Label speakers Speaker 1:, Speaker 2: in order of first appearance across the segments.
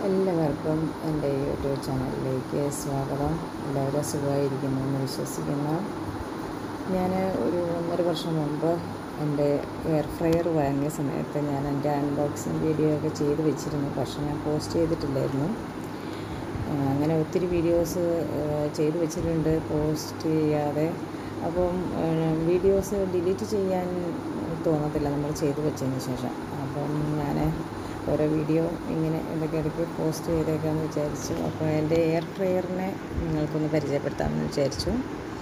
Speaker 1: എല്ലാവർക്കും എൻ്റെ യൂട്യൂബ് ചാനലിലേക്ക് സ്വാഗതം എല്ലാവരും സുഖമായിരിക്കുന്നു എന്ന് വിശ്വസിക്കുന്നു ഞാൻ ഒരു ഒന്നര വർഷം മുമ്പ് എൻ്റെ എയർ ഫ്രയർ വാങ്ങിയ സമയത്ത് ഞാൻ എൻ്റെ അൺബോക്സിങ് വീഡിയോ ഒക്കെ ചെയ്ത് വെച്ചിരുന്നു പക്ഷേ ഞാൻ പോസ്റ്റ് ചെയ്തിട്ടില്ലായിരുന്നു ആ, അങ്ങനെ ഒത്തിരി വീഡിയോസ് ചെയ്ത് വെച്ചിട്ടുണ്ട് പോസ്റ്റ് ചെയ്യാതെ അപ്പം വീഡിയോസ് ഡിലീറ്റ് ചെയ്യാൻ തോന്നത്തില്ല നമ്മൾ ചെയ്ത് വെച്ചതിന് ശേഷം അപ്പം ഞാൻ ഓരോ വീഡിയോ ഇങ്ങനെ ഇടയ്ക്കിടയ്ക്ക് പോസ്റ്റ് ചെയ്തേക്കാമെന്ന് വിചാരിച്ചു അപ്പോൾ എൻ്റെ എയർ ഫ്രയറിനെ നിങ്ങൾക്കൊന്ന് പരിചയപ്പെടുത്താമെന്ന് വിചാരിച്ചു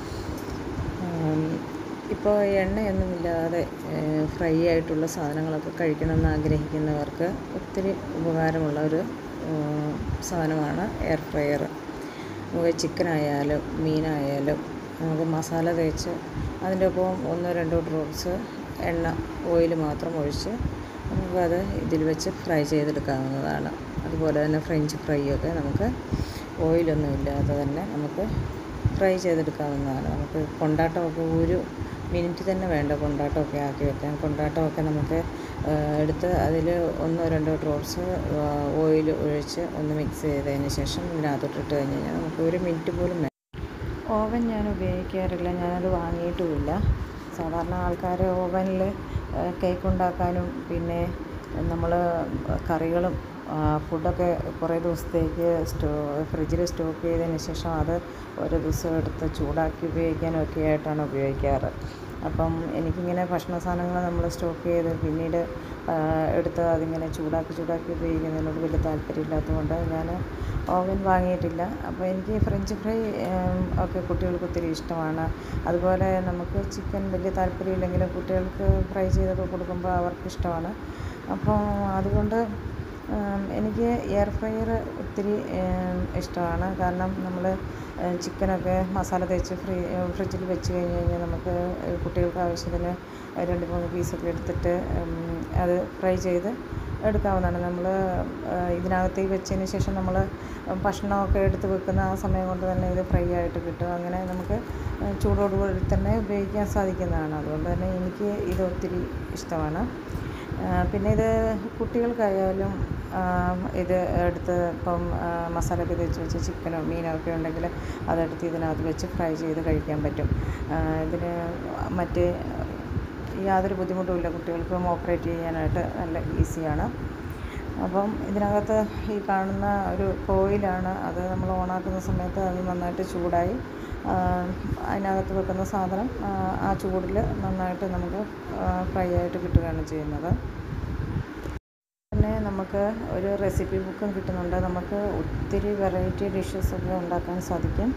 Speaker 1: ഇപ്പോൾ എണ്ണയൊന്നുമില്ലാതെ ഫ്രൈ ആയിട്ടുള്ള സാധനങ്ങളൊക്കെ കഴിക്കണമെന്ന് ആഗ്രഹിക്കുന്നവർക്ക് ഒത്തിരി ഉപകാരമുള്ള ഒരു ഉം, സാധനമാണ് എയർ ഫ്രയർ നമുക്ക് ചിക്കനായാലും മീനായാലും നമുക്ക് മസാല തേച്ച് അതിൻ്റെ ഒപ്പം ഒന്നോ രണ്ടോ ഡ്രോപ്സ് എണ്ണ ഓയിൽ മാത്രം ഒഴിച്ച് നമുക്കത് ഇതിൽ വെച്ച് ഫ്രൈ ചെയ്തെടുക്കാവുന്നതാണ് അതുപോലെ തന്നെ ഫ്രഞ്ച് ഫ്രൈ ഒക്കെ നമുക്ക് ഓയിലൊന്നും ഇല്ലാതെ തന്നെ നമുക്ക് ഫ്രൈ ചെയ്തെടുക്കാവുന്നതാണ് നമുക്ക് കൊണ്ടാട്ടമൊക്കെ ഒരു മിനിറ്റ് തന്നെ വേണ്ട കൊണ്ടാട്ടമൊക്കെ ആക്കി വെക്കാൻ കൊണ്ടാട്ടമൊക്കെ നമുക്ക് ആ, എടുത്ത് അതിൽ ഒന്നോ രണ്ടോ ഡ്രോപ്സ് ഓയിൽ ഒഴിച്ച് ഒന്ന് മിക്സ് ചെയ്തതിന് ശേഷം ഇതിനകത്തോട്ടിട്ട് കഴിഞ്ഞ് കഴിഞ്ഞാൽ നമുക്ക് ഒരു മിനിറ്റ് പോലും വേണ്ട ഓവൻ ഞാൻ ഉപയോഗിക്കാറില്ല ഞാനത് വാങ്ങിയിട്ടുമില്ല സാധാരണ ആൾക്കാർ ഓവനിൽ കേക്ക് ഉണ്ടാക്കാനും പിന്നെ നമ്മൾ കറികളും ആ, ഫുഡൊക്കെ കുറേ ദിവസത്തേക്ക് സ്റ്റോ ഫ്രിഡ്ജിൽ സ്റ്റോക്ക് ചെയ്തതിന് ശേഷം അത് ഓരോ ദിവസം എടുത്ത് ചൂടാക്കി ഉപയോഗിക്കാനും ഒക്കെ ആയിട്ടാണ് ഉപയോഗിക്കാറ് അപ്പം എനിക്കിങ്ങനെ ഭക്ഷണ സാധനങ്ങൾ നമ്മൾ സ്റ്റോക്ക് ചെയ്ത് പിന്നീട് ആ, എടുത്ത് അതിങ്ങനെ ചൂടാക്കി ചൂടാക്കി ഉപയോഗിക്കുന്നതിനോട് വലിയ താല്പര്യമില്ലാത്തതുകൊണ്ട് ഞാൻ ഓവൻ വാങ്ങിയിട്ടില്ല അപ്പോൾ എനിക്ക് ഫ്രഞ്ച് ഫ്രൈ ഉം, ഒക്കെ കുട്ടികൾക്ക് ഒത്തിരി ഇഷ്ടമാണ് അതുപോലെ നമുക്ക് ചിക്കൻ വലിയ താല്പര്യമില്ലെങ്കിലും കുട്ടികൾക്ക് ഫ്രൈ ചെയ്തൊക്കെ കൊടുക്കുമ്പോൾ അവർക്ക് ഇഷ്ടമാണ് അപ്പോൾ അതുകൊണ്ട് ഉം, എനിക്ക് എയർ ഫ്രയർ ഒത്തിരി ഉം, ഇഷ്ടമാണ് കാരണം നമ്മൾ ചിക്കനൊക്കെ മസാല തേച്ച് ഫ്രീ ഫ്രിഡ്ജിൽ വെച്ച് കഴിഞ്ഞ് കഴിഞ്ഞാൽ നമുക്ക് കുട്ടികൾക്ക് ആവശ്യത്തിന് രണ്ട് മൂന്ന് പീസൊക്കെ എടുത്തിട്ട് ഉം, അത് ഫ്രൈ ചെയ്ത് എടുക്കാവുന്നതാണ് നമ്മൾ ഇതിനകത്തേക്ക് വെച്ചതിന് ശേഷം നമ്മൾ ഭക്ഷണമൊക്കെ എടുത്ത് വെക്കുന്ന ആ സമയം കൊണ്ട് തന്നെ ഇത് ഫ്രൈ ആയിട്ട് കിട്ടും അങ്ങനെ നമുക്ക് ചൂടോടുകൂടി തന്നെ ഉപയോഗിക്കാൻ സാധിക്കുന്നതാണ് അതുകൊണ്ട് തന്നെ എനിക്ക് ഇത് ഒത്തിരി ഇഷ്ടമാണ് ആ, പിന്നെ ഇത് കുട്ടികൾക്കായാലും ആ, ഇത് എടുത്ത് ഇപ്പം ആ, മസാലയൊക്കെ തേച്ച് വെച്ച് ചിക്കനോ മീനോ ഒക്കെ ഉണ്ടെങ്കിൽ അതെടുത്ത് ഇതിനകത്ത് വെച്ച് ഫ്രൈ ചെയ്ത് കഴിക്കാൻ പറ്റും ആ, ഇതിന് മറ്റേ യാതൊരു ബുദ്ധിമുട്ടുമില്ല കുട്ടികൾക്കും ഓപ്പറേറ്റ് ചെയ്യാനായിട്ട് നല്ല ഈസിയാണ് അപ്പം ഇതിനകത്ത് ഈ കാണുന്ന ഒരു കോയിലാണ് അത് നമ്മൾ ഓണാക്കുന്ന സമയത്ത് അത് നന്നായിട്ട് ചൂടായി ആ, അതിനകത്ത് വെക്കുന്ന സാധനം ആ, ആ ചൂടിൽ നന്നായിട്ട് നമുക്ക് ഫ്രൈ ആയിട്ട് കിട്ടുകയാണ് ചെയ്യുന്നത് പിന്നെ നമുക്ക് ഒരു റെസിപ്പി ബുക്കും കിട്ടുന്നുണ്ട് നമുക്ക് ഒത്തിരി വെറൈറ്റി ഡിഷസ് ഒക്കെ ഉണ്ടാക്കാൻ സാധിക്കും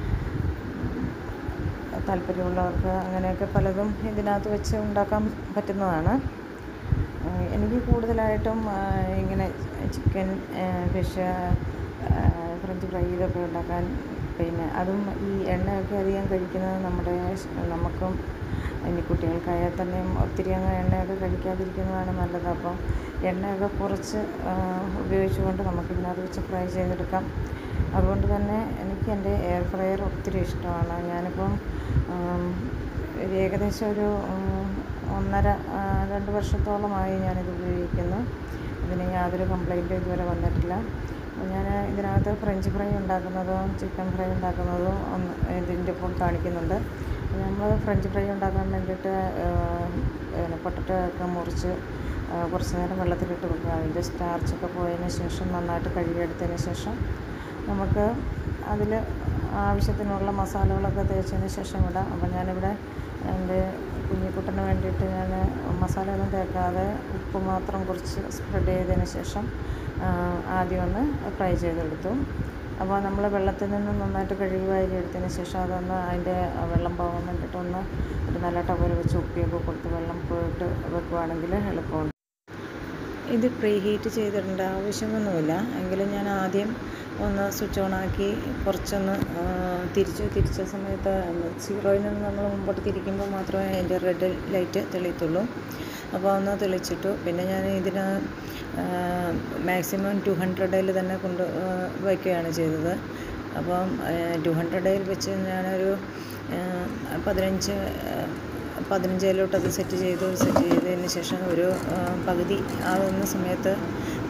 Speaker 1: താല്പര്യമുള്ളവർക്ക് അങ്ങനെയൊക്കെ പലതും ഇതിനകത്ത് വെച്ച് ഉണ്ടാക്കാൻ പറ്റുന്നതാണ് ആ, എനിക്ക് കൂടുതലായിട്ടും ആ, ഇങ്ങനെ ചിക്കൻ ഫിഷ് ഫ്രഞ്ച് ഫ്രൈ ഇതൊക്കെ ഉണ്ടാക്കാൻ പിന്നെ അതും ഈ എണ്ണയൊക്കെ അധികം കഴിക്കുന്നത് നമ്മുടെ ശ- നമുക്കും ഇനി കുട്ടികൾക്കായാൽ തന്നെയും ഒത്തിരി അങ്ങ് എണ്ണയൊക്കെ കഴിക്കാതിരിക്കുന്നതാണ് നല്ലത് അപ്പം എണ്ണയൊക്കെ കുറച്ച് ആ, ഉപയോഗിച്ചുകൊണ്ട് നമുക്ക് ഇതിനകത്ത് വെച്ച് ഫ്രൈ ചെയ്തെടുക്കാം അതുകൊണ്ട് തന്നെ എനിക്ക് എൻ്റെ എയർ ഫ്രയർ ഒത്തിരി ഇഷ്ടമാണ് ഞാനിപ്പം ആം, ഒരു ഏകദേശം ഒരു ഉം, ഒന്നര ആ, രണ്ട് വർഷത്തോളമായി ഞാനിത് ഉപയോഗിക്കുന്നു ഇതിന് യാതൊരു കംപ്ലൈൻറ്റും ഇതുവരെ വന്നിട്ടില്ല ഞാൻ ഇതിനകത്ത് ഫ്രഞ്ച് ഫ്രൈ ഉണ്ടാക്കുന്നതും ചിക്കൻ ഫ്രൈ ഉണ്ടാക്കുന്നതും ഒന്ന് ഇതിൻ്റെ ഒപ്പം കാണിക്കുന്നുണ്ട് നമ്മൾ ഫ്രഞ്ച് ഫ്രൈ ഉണ്ടാക്കാൻ വേണ്ടിയിട്ട് ആ, പിന്നെ പൊട്ടറ്റോ ഒക്കെ മുറിച്ച് ആ, കുറച്ച് നേരം വെള്ളത്തിലിട്ട് വെക്കുക അതിൻ്റെ സ്റ്റാർച്ചൊക്കെ പോയതിന് ശേഷം നന്നായിട്ട് കഴുകിയെടുത്തതിന് ശേഷം നമുക്ക് അതിൽ ആവശ്യത്തിനുള്ള മസാലകളൊക്കെ തേച്ചതിന് ശേഷം ഇടാം അപ്പം ഞാനിവിടെ എൻ്റെ കുഞ്ഞിക്കുട്ടന് വേണ്ടിയിട്ട് ഞാൻ മസാലയൊന്നും തേക്കാതെ ഉപ്പ് മാത്രം കുറച്ച് സ്പ്രെഡ് ചെയ്തതിന് ശേഷം ആ, ആദ്യം ഒന്ന് ഫ്രൈ ചെയ്തെടുത്തു അപ്പോൾ നമ്മൾ വെള്ളത്തിൽ നിന്ന് നന്നായിട്ട് കഴുകി വാരി എടുത്തതിന് ശേഷം അതൊന്ന് അതിൻ്റെ വെള്ളം പോകാൻ വേണ്ടിയിട്ട് ഒന്ന് ഒരു നല്ല ടവൽ വെച്ച് ഉപ്പിയൊക്കെ കൊടുത്ത് വെള്ളം പോയിട്ട് വെക്കുവാണെങ്കിൽ എളുപ്പമുണ്ട് ഇത് പ്രീ ഹീറ്റ് ചെയ്തിടേണ്ട ആവശ്യമൊന്നുമില്ല എങ്കിലും ഞാൻ ആദ്യം ഒന്ന് സ്വിച്ച് ഓൺ ആക്കി കുറച്ചൊന്ന് ആ, തിരിച്ച് തിരിച്ച സമയത്ത് സീറോയിൽ നിന്ന് നമ്മൾ മുമ്പോട്ട് തിരിക്കുമ്പോൾ മാത്രമേ അതിൻ്റെ റെഡ് ലൈറ്റ് തെളിയത്തുള്ളൂ അപ്പോൾ ഒന്ന് തെളിച്ചിട്ടു പിന്നെ ഞാൻ ഇതിന് മാക്സിമം ടു ഹൺഡ്രഡിൽ തന്നെ കൊണ്ട് ആ, വയ്ക്കുകയാണ് ചെയ്തത് അപ്പം ടു ഹൺഡ്രഡിൽ വെച്ച് ഞാനൊരു ആ, പതിനഞ്ച് ആ, പതിനഞ്ചിലോട്ട് അത് സെറ്റ് ചെയ്തു സെറ്റ് ചെയ്തതിന് ശേഷം ഒരു ആ, പകുതി ആകുന്ന സമയത്ത്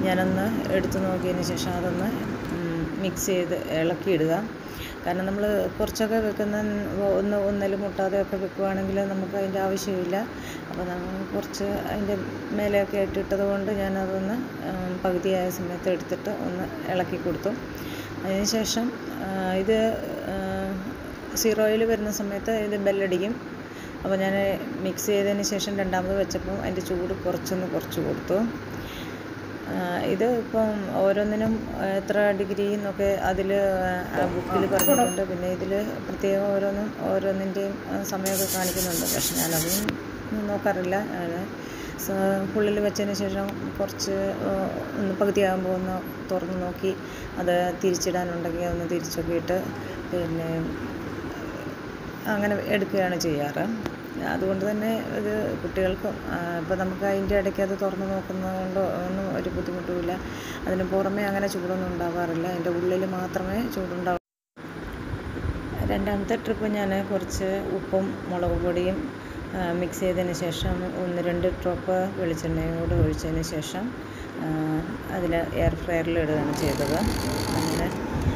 Speaker 1: ഞാനൊന്ന് എടുത്തു നോക്കിയതിന് ശേഷം അതൊന്ന് മിക്സ് ചെയ്ത് ഇളക്കിയിടുക കാരണം നമ്മൾ കുറച്ചൊക്കെ വെക്കുന്ന ഒന്ന് ഒന്നിൽ മുട്ടാതെയൊക്കെ വെക്കുവാണെങ്കിൽ നമുക്ക് അതിൻ്റെ ആവശ്യമില്ല അപ്പോൾ നമ്മൾ കുറച്ച് അതിൻ്റെ മേലെയൊക്കെ ഇട്ടിട്ടത് കൊണ്ട് ഞാനതൊന്ന് പകുതിയായ സമയത്ത് എടുത്തിട്ട് ഒന്ന് ഇളക്കി കൊടുത്തു അതിന് ശേഷം ഇത് സീറോയിൽ വരുന്ന സമയത്ത് ഇത് ബെല്ലടിക്കും അപ്പോൾ ഞാൻ മിക്സ് ചെയ്തതിന് ശേഷം രണ്ടാമത് വെച്ചപ്പോൾ അതിൻ്റെ ചൂട് കുറച്ചൊന്ന് കുറച്ച് കൊടുത്തു ഇത് ഇപ്പം ഓരോന്നിനും എത്ര ഡിഗ്രി എന്നൊക്കെ അതിൽ ബുക്കിൽ പറഞ്ഞിട്ടുണ്ട് പിന്നെ ഇതിൽ പ്രത്യേകം ഓരോന്നും ഓരോന്നിൻ്റെയും സമയമൊക്കെ കാണിക്കുന്നുണ്ട് പക്ഷെ ഞാനതൊന്നും നോക്കാറില്ല ഫുള്ളിൽ വെച്ചതിന് ശേഷം കുറച്ച് ഒന്ന് പകുതിയാകുമ്പോൾ ഒന്ന് തുറന്ന് നോക്കി അത് തിരിച്ചിടാനുണ്ടെങ്കിൽ ഒന്ന് തിരിച്ചൊക്കെ ഇട്ട് പിന്നെ അങ്ങനെ എടുക്കുകയാണ് ചെയ്യാറ് അതുകൊണ്ട് തന്നെ ഇത് കുട്ടികൾക്കും ഇപ്പോൾ നമുക്ക് അതിൻ്റെ ഇടയ്ക്ക് അത് തുറന്ന് നോക്കുന്നത് കൊണ്ട് ഒന്നും ഒരു ബുദ്ധിമുട്ടുമില്ല അതിന് പുറമേ അങ്ങനെ ചൂടൊന്നും ഉണ്ടാവാറില്ല അതിൻ്റെ ഉള്ളിൽ മാത്രമേ ചൂടുണ്ടാവൂ രണ്ടാമത്തെ ട്രിപ്പ് ഞാൻ കുറച്ച് ഉപ്പും മുളക് പൊടിയും മിക്സ് ചെയ്തതിന് ശേഷം ഒന്ന് രണ്ട് ഡ്രോപ്പ് വെളിച്ചെണ്ണയും കൂടെ ഒഴിച്ചതിന് ശേഷം അതിൽ എയർ ഫ്രയറിൽ ഇടുകയാണ് ചെയ്തത് അങ്ങനെ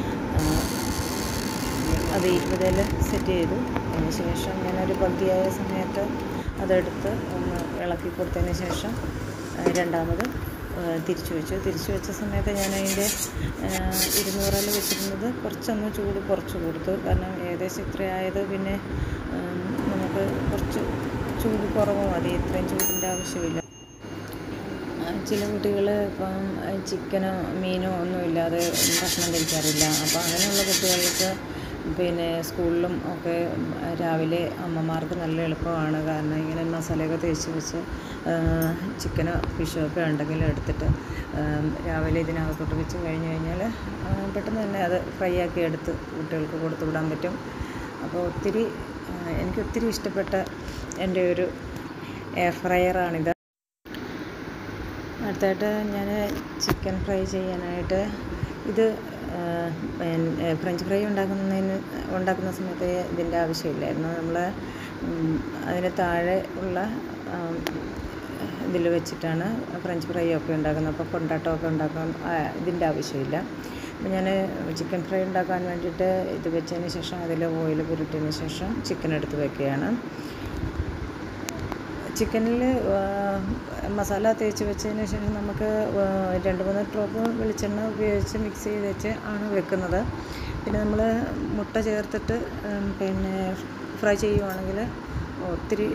Speaker 1: അത് ഇരുപതിൽ സെറ്റ് ചെയ്തു അതിന് ശേഷം ഞാനൊരു പകുതിയായ സമയത്ത് അതെടുത്ത് ഒന്ന് ഇളക്കി കൊടുത്തതിന് ശേഷം രണ്ടാമത് തിരിച്ചു വെച്ചു തിരിച്ചു വെച്ച സമയത്ത് ഞാൻ അതിൻ്റെ ഇരുന്നൂറിൽ വെച്ചിരുന്നത് കുറച്ചൊന്ന് ചൂട് കുറച്ച് കൊടുത്തു കാരണം ഏകദേശം ഇത്രയായത് പിന്നെ നമുക്ക് കുറച്ച് ചൂട് കുറവ് മതി ഇത്രയും ചൂടിൻ്റെ ആവശ്യമില്ല ചില കുട്ടികൾ ഇപ്പം ചിക്കനോ മീനോ ഒന്നും ഇല്ലാതെ ഭക്ഷണം കഴിക്കാറില്ല അപ്പോൾ അങ്ങനെയുള്ള കുട്ടികൾക്ക് പിന്നെ സ്കൂളിലും ഒക്കെ രാവിലെ അമ്മമാർക്ക് നല്ല എളുപ്പമാണ് കാരണം ഇങ്ങനെ മസാലയൊക്കെ തേച്ച് വെച്ച് ചിക്കനോ ഫിഷോ ഒക്കെ ഉണ്ടെങ്കിൽ എടുത്തിട്ട് രാവിലെ ഇതിനകത്തോട്ട് വെച്ച് കഴിഞ്ഞ് കഴിഞ്ഞാൽ പെട്ടെന്ന് തന്നെ അത് ഫ്രൈ ആക്കി എടുത്ത് കുട്ടികൾക്ക് കൊടുത്തു വിടാൻ പറ്റും അപ്പോൾ ഒത്തിരി എനിക്ക് ഒത്തിരി ഇഷ്ടപ്പെട്ട എൻ്റെ ഒരു എയർ ഫ്രയറാണിത് അടുത്തായിട്ട് ഞാൻ ചിക്കൻ ഫ്രൈ ചെയ്യാനായിട്ട് ഇത് ഫ്രഞ്ച് ഫ്രൈ ഉണ്ടാക്കുന്നതിന് ഉണ്ടാക്കുന്ന സമയത്ത് ഇതിൻ്റെ ആവശ്യമില്ലായിരുന്നു നമ്മൾ അതിന് താഴെ ഉള്ള ഇതിൽ വെച്ചിട്ടാണ് ഫ്രഞ്ച് ഫ്രൈ ഒക്കെ ഉണ്ടാക്കുന്നത് അപ്പോൾ കൊണ്ടാട്ടമൊക്കെ ഉണ്ടാക്കാൻ ഇതിൻ്റെ ആവശ്യമില്ല അപ്പോൾ ഞാൻ ചിക്കൻ ഫ്രൈ ഉണ്ടാക്കാൻ വേണ്ടിയിട്ട് ഇത് വെച്ചതിന് ശേഷം അതിൽ ഓയിൽ പുരട്ടിയതിന് ശേഷം ചിക്കൻ എടുത്ത് വെക്കുകയാണ് ചിക്കനിൽ മസാല തേച്ച് വെച്ചതിന് ശേഷം നമുക്ക് രണ്ട് മൂന്ന് ഡ്രോപ്പ് വെളിച്ചെണ്ണ ഉപയോഗിച്ച് മിക്സ് ചെയ്ത് വെച്ച് ആണ് വെക്കുന്നത് പിന്നെ നമ്മൾ മുട്ട ചേർത്തിട്ട് പിന്നെ ഫ്രൈ ചെയ്യുവാണെങ്കിൽ ഒത്തിരി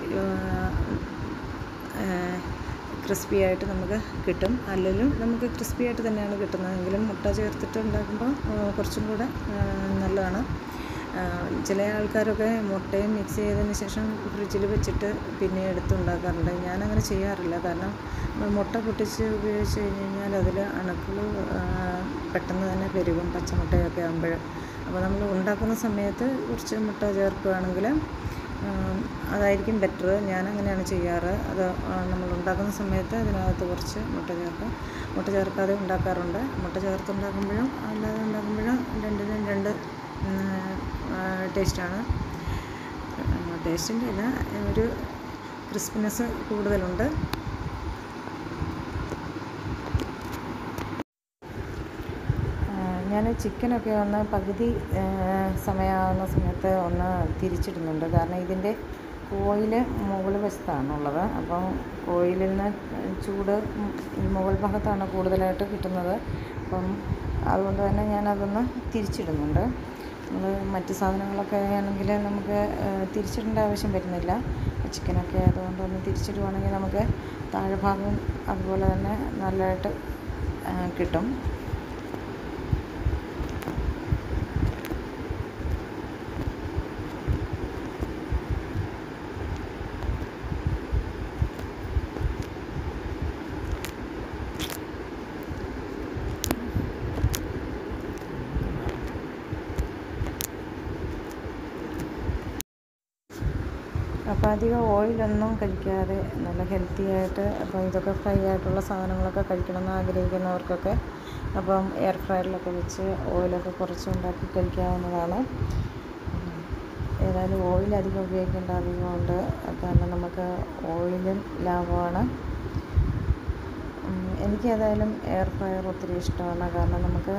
Speaker 1: ക്രിസ്പി ആയിട്ട് നമുക്ക് കിട്ടും അല്ലെങ്കിലും നമുക്ക് ക്രിസ്പി ആയിട്ട് തന്നെയാണ് കിട്ടുന്നതെങ്കിലും മുട്ട ചേർത്തിട്ട് ഉണ്ടാക്കുമ്പോൾ കുറച്ചും കൂടെ നല്ലതാണ് ചില ആൾക്കാരൊക്കെ മുട്ടയും മിക്സ് ചെയ്തതിന് ശേഷം ഫ്രിഡ്ജിൽ വെച്ചിട്ട് പിന്നെ എടുത്തുണ്ടാക്കാറുണ്ട് ഞാനങ്ങനെ ചെയ്യാറില്ല കാരണം മുട്ട പൊട്ടിച്ച് ഉപയോഗിച്ച് കഴിഞ്ഞ് കഴിഞ്ഞാൽ അതിൽ അണുക്കൾ പെട്ടെന്ന് തന്നെ പെരുകും പച്ചമുട്ടയൊക്കെ ആകുമ്പോൾ അപ്പോൾ നമ്മൾ ഉണ്ടാക്കുന്ന സമയത്ത് കുറച്ച് മുട്ട ചേർക്കുകയാണെങ്കിൽ അതായിരിക്കും ബെറ്റർ ഞാനങ്ങനെയാണ് ചെയ്യാറ് അത് നമ്മൾ ഉണ്ടാക്കുന്ന സമയത്ത് അതിനകത്ത് കുറച്ച് മുട്ട ചേർക്കും മുട്ട ചേർക്കാതെ ഉണ്ടാക്കാറുണ്ട് മുട്ട ചേർത്തുണ്ടാക്കുമ്പോഴും അല്ലാതെ ഉണ്ടാക്കുമ്പോഴും രണ്ടിനും രണ്ട് ടേസ്റ്റാണ് ടേസ്റ്റിൻ്റെ അല്ല ഒരു ക്രിസ്പിനെസ് കൂടുതലുണ്ട് ഞാൻ ചിക്കനൊക്കെ ഒന്ന് പകുതി സമയമാകുന്ന സമയത്ത് ഒന്ന് തിരിച്ചിടുന്നുണ്ട് കാരണം ഇതിൻ്റെ കോയിൽ മുകൾ വശത്താണുള്ളത് അപ്പം കോയിലിൽ നിന്ന് ചൂട് ഈ മുകൾ ഭാഗത്താണ് കൂടുതലായിട്ട് കിട്ടുന്നത് അപ്പം അതുകൊണ്ട് തന്നെ ഞാനതൊന്ന് തിരിച്ചിടുന്നുണ്ട് നമ്മൾ മറ്റ് സാധനങ്ങളൊക്കെ ആണെങ്കിൽ നമുക്ക് തിരിച്ചിടേണ്ട ആവശ്യം വരുന്നില്ല ചിക്കനൊക്കെ അതുകൊണ്ട് ഒന്ന് തിരിച്ചിടുവാണെങ്കിൽ നമുക്ക് താഴെഭാഗം അതുപോലെ തന്നെ നല്ലതായിട്ട് കിട്ടും അപ്പോൾ അധികം ഓയിലൊന്നും കഴിക്കാതെ നല്ല ഹെൽത്തി ആയിട്ട് അപ്പോൾ ഇതൊക്കെ ഫ്രൈ ആയിട്ടുള്ള സാധനങ്ങളൊക്കെ കഴിക്കണമെന്ന് ആഗ്രഹിക്കുന്നവർക്കൊക്കെ അപ്പം എയർ ഫ്രയറിലൊക്കെ വെച്ച് ഓയിലൊക്കെ കുറച്ച് ഉണ്ടാക്കി കഴിക്കാവുന്നതാണ് ഏതായാലും ഓയിൽ അധികം ഉപയോഗിക്കേണ്ട അധികമുണ്ട് കാരണം നമുക്ക് ഓയിലും ലാഭമാണ് എനിക്ക് ഏതായാലും എയർ ഫ്രയർ ഒത്തിരി ഇഷ്ടമാണ് കാരണം നമുക്ക്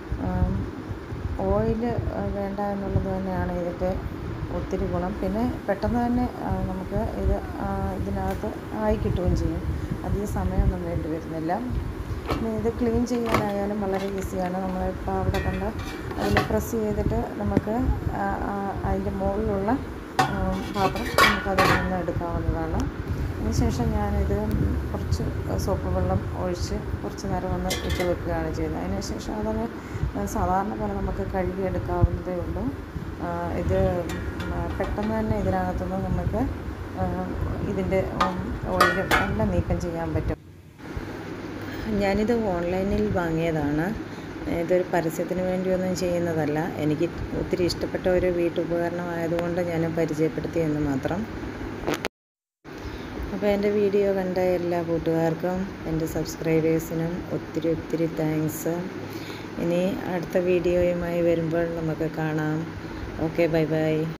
Speaker 1: ഓയിൽ വേണ്ട എന്നുള്ളത് തന്നെയാണ് ഇതിൻ്റെ ഒത്തിരി ഗുണം പിന്നെ പെട്ടെന്ന് തന്നെ നമുക്ക് ഇത് ഇതിനകത്ത് ആയി കിട്ടുകയും ചെയ്യും അധികം സമയമൊന്നും വേണ്ടി വരുന്നില്ല പിന്നെ ഇത് ക്ലീൻ ചെയ്യാനായാലും വളരെ ഈസിയാണ് നമ്മളിപ്പോൾ അവിടെ കണ്ട് അതിൽ പ്രസ് ചെയ്തിട്ട് നമുക്ക് അതിൻ്റെ മുകളിലുള്ള പാത്രം നമുക്കതിൽ നിന്ന് എടുക്കാവുന്നതാണ് അതിനുശേഷം ഞാനിത് കുറച്ച് സോപ്പ് വെള്ളം ഒഴിച്ച് കുറച്ച് നേരം ഒന്ന് ഇട്ട് വെക്കുകയാണ് ചെയ്യുന്നത് അതിനുശേഷം അതങ്ങ് സാധാരണ പോലെ നമുക്ക് കഴുകിയെടുക്കാവുന്നതേ ഉള്ളൂ ഇത് പെട്ടെന്ന് തന്നെ ഇതിനകത്തുനിന്ന് നമുക്ക് ഇതിൻ്റെ ഓയിൽ എല്ലാം നീക്കം ചെയ്യാൻ പറ്റും ഞാനിത് ഓൺലൈനിൽ വാങ്ങിയതാണ് ഇതൊരു പരസ്യത്തിന് വേണ്ടിയൊന്നും ചെയ്യുന്നതല്ല എനിക്ക് ഒത്തിരി ഇഷ്ടപ്പെട്ട ഒരു വീട്ടുപകരണമായതുകൊണ്ട് ഞാൻ പരിചയപ്പെടുത്തിയെന്ന് മാത്രം അപ്പോൾ എൻ്റെ വീഡിയോ കണ്ട എല്ലാ കൂട്ടുകാർക്കും എൻ്റെ സബ്സ്ക്രൈബേഴ്സിനും ഒത്തിരി ഒത്തിരി താങ്ക്സ് ഇനി അടുത്ത വീഡിയോയുമായി വരുമ്പോൾ നമുക്ക് കാണാം ഓക്കെ ബൈ ബൈ